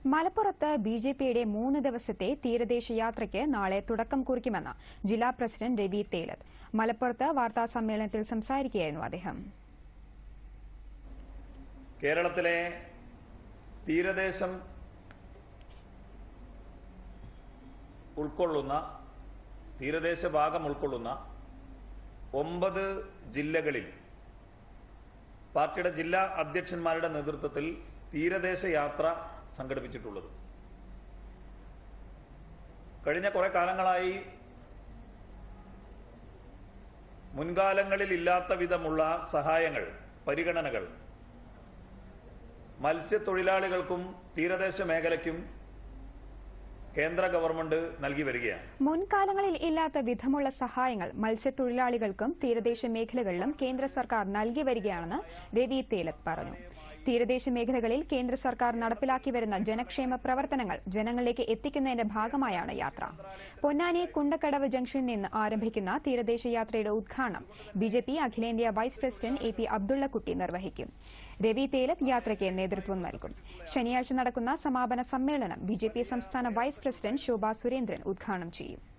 മലപ്പുറത്ത് B J പിയുടെ മൂന്ന് ദിവസത്തെ തീരദേശ യാത്രയ്ക്ക് നാളെ തുടക്കം കുറിക്കുമെന്ന് ജില്ലാ പ്രസിഡന്റ് രവി തേലത്ത് മലപ്പുറത്ത് വാർത്താ സമ്മേളനത്തിൽ സംസാരിക്കുകയായിരുന്നു അദ്ദേഹം കേരളത്തിലെ തീരദേശം ഉൾക്കൊള്ളുന്ന തീരദേശ ഭാഗം ഉൾക്കൊള്ളുന്ന ഒമ്പത് ജില്ലകളിൽ പാർട്ടിയുടെ ജില്ലാ അധ്യക്ഷന്മാരുടെ നേതൃത്വത്തിൽ തീരദേശ യാത്ര സംഘടിപ്പിച്ചിട്ടുള്ളത് കഴിഞ്ഞ കുറെ കാലങ്ങളായി മുൻകാലങ്ങളിൽ ഇല്ലാത്ത വിധമുള്ള സഹായങ്ങൾ പരിഗണനകൾ മത്സ്യത്തൊഴിലാളികൾക്കും തീരദേശ മേഖലയ്ക്കും കേന്ദ്ര ഗവൺമെന്റ് നൽകി വരികയാണ് മുൻകാലങ്ങളിൽ ഇല്ലാത്ത വിധമുള്ള സഹായങ്ങൾ മത്സ്യത്തൊഴിലാളികൾക്കും തീരദേശ മേഖലകളിലും കേന്ദ്ര സർക്കാർ നൽകി വരികയാണെന്ന് രവി തേലത്ത് പറഞ്ഞു തീരദേശ മേഖലകളിൽ കേന്ദ്ര സർക്കാർ നടപ്പിലാക്കി വരുന്ന ജനക്ഷേമ പ്രവർത്തനങ്ങൾ ജനങ്ങളിലേക്ക് എത്തിക്കുന്നതിന്റെ ഭാഗമായാണ് യാത്ര പൊന്നാനി കുണ്ടക്കടവ് ജംഗ്ഷനിൽ നിന്ന് ആരംഭിക്കുന്ന തീരദേശ യാത്രയുടെ ഉദ്ഘാടനം ബിജെപി അഖിലേന്ത്യാ vice president A P Abdullakutty നിർവഹിക്കും രവി തേലത്ത് യാത്രയ്ക്ക് നേതൃത്വം നൽകും ശനിയാഴ്ച നടക്കുന്ന സമാപന സമ്മേളനം ബിജെപി സംസ്ഥാന വൈസ് പ്രസിഡന്റ് ശോഭ സുരേന്ദ്രൻ ഉദ്ഘാടനം ചെയ്യും